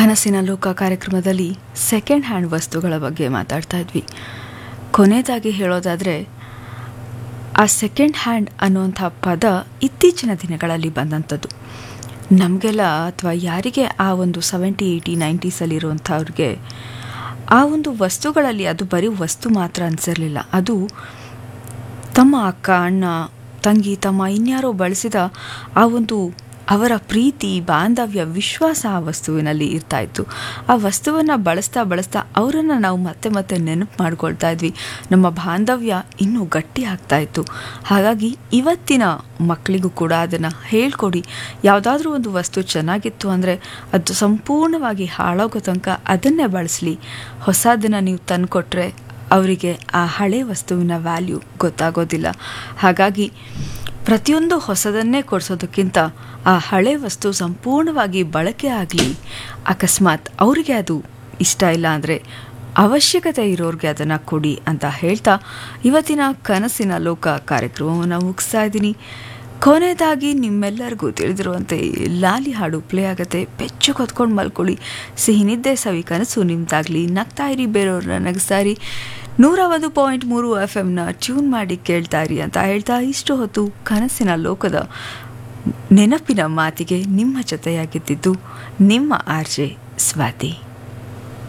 ಕನಸಿನ ಲೋಕ ಕಾರ್ಯಕ್ರಮದಲ್ಲಿ ಸೆಕೆಂಡ್ ಹ್ಯಾಂಡ್ ವಸ್ತುಗಳ ಬಗ್ಗೆ ಮಾತಾಡ್ತಾ ಇದ್ವಿ ಕೊನೆಯದಾಗಿ ಹೇಳೋದಾದರೆ ಆ ಸೆಕೆಂಡ್ ಹ್ಯಾಂಡ್ ಅನ್ನುವಂಥ ಪದ ಇತ್ತೀಚಿನ ದಿನಗಳಲ್ಲಿ ಬಂದಂಥದ್ದು ನಮಗೆಲ್ಲ ಅಥವಾ ಯಾರಿಗೆ ಆ ಒಂದು ಸೆವೆಂಟಿ ಏಯ್ಟಿ ನೈಂಟೀಸಲ್ಲಿರುವಂಥವ್ರಿಗೆ ಆ ಒಂದು ವಸ್ತುಗಳಲ್ಲಿ ಅದು ಬರೀ ವಸ್ತು ಮಾತ್ರ ಅನಿಸಿರಲಿಲ್ಲ ಅದು ತಮ್ಮ ಅಕ್ಕ ಅಣ್ಣ ತಂಗಿ ತಮ್ಮ ಇನ್ಯಾರೋ ಬಳಸಿದ ಆ ಒಂದು ಅವರ ಪ್ರೀತಿ ಬಾಂಧವ್ಯ ವಿಶ್ವಾಸ ಆ ವಸ್ತುವಿನಲ್ಲಿ ಇರ್ತಾ ಇತ್ತು ಆ ವಸ್ತುವನ್ನು ಬಳಸ್ತಾ ಬಳಸ್ತಾ ಅವರನ್ನು ನಾವು ಮತ್ತೆ ಮತ್ತೆ ನೆನಪು ಮಾಡ್ಕೊಳ್ತಾ ಇದ್ವಿ ನಮ್ಮ ಬಾಂಧವ್ಯ ಇನ್ನೂ ಗಟ್ಟಿ ಆಗ್ತಾ ಇತ್ತು ಹಾಗಾಗಿ ಇವತ್ತಿನ ಮಕ್ಕಳಿಗೂ ಕೂಡ ಅದನ್ನು ಹೇಳ್ಕೊಡಿ ಯಾವುದಾದ್ರೂ ಒಂದು ವಸ್ತು ಚೆನ್ನಾಗಿತ್ತು ಅಂದರೆ ಅದು ಸಂಪೂರ್ಣವಾಗಿ ಹಾಳಾಗೋ ತನಕ ಅದನ್ನೇ ಬಳಸಲಿ ಹೊಸದನ್ನು ನೀವು ತಂದುಕೊಟ್ರೆ ಅವರಿಗೆ ಆ ಹಳೆ ವಸ್ತುವಿನ ವ್ಯಾಲ್ಯೂ ಗೊತ್ತಾಗೋದಿಲ್ಲ ಹಾಗಾಗಿ ಪ್ರತಿಯೊಂದು ಹೊಸದನ್ನೇ ಕೊಡಿಸೋದಕ್ಕಿಂತ ಆ ಹಳೆ ವಸ್ತು ಸಂಪೂರ್ಣವಾಗಿ ಬಳಕೆ ಆಗಲಿ ಅಕಸ್ಮಾತ್ ಅವರಿಗೆ ಅದು ಇಷ್ಟ ಇಲ್ಲ ಅಂದರೆ ಅವಶ್ಯಕತೆ ಇರೋರಿಗೆ ಅದನ್ನು ಕೊಡಿ ಅಂತ ಹೇಳ್ತಾ ಇವತ್ತಿನ ಕನಸಿನ ಲೋಕ ಕಾರ್ಯಕ್ರಮವನ್ನು ಮುಗಿಸ್ತಾ ಇದ್ದೀನಿ ಕೊನೆಯದಾಗಿ ನಿಮ್ಮೆಲ್ಲರಿಗೂ ತಿಳಿದಿರುವಂತೆ ಲಾಲಿ ಹಾಡು ಪ್ಲೇ ಆಗುತ್ತೆ ಬೆಚ್ಚು ಕೊತ್ಕೊಂಡು ಮಲ್ಕೊಳ್ಳಿ ಸಿಹಿ ನಿದ್ದೆ ಸವಿ ಕನಸು ನಿಮ್ದಾಗಲಿ ನಗ್ತಾ ಇರಿ ಬೇರೆಯವ್ರನ್ನ ನಗಿಸ್ತಾ ಇರಿ ನೂರ ಒಂದು ಪಾಯಿಂಟ್ ಮೂರು ಎಫ್ ಎಮ್ನ ಟ್ಯೂನ್ ಮಾಡಿ ಕೇಳ್ತಾ ಇರಿ ಅಂತ ಹೇಳ್ತಾ ಇಷ್ಟು ಹೊತ್ತು ಕನಸಿನ ಲೋಕದ ನೆನಪಿನ ಮಾತಿಗೆ ನಿಮ್ಮ ಜೊತೆಯಾಗಿದ್ದಿದ್ದು ನಿಮ್ಮ ಆರ್ಜೆ ಸ್ವಾತಿ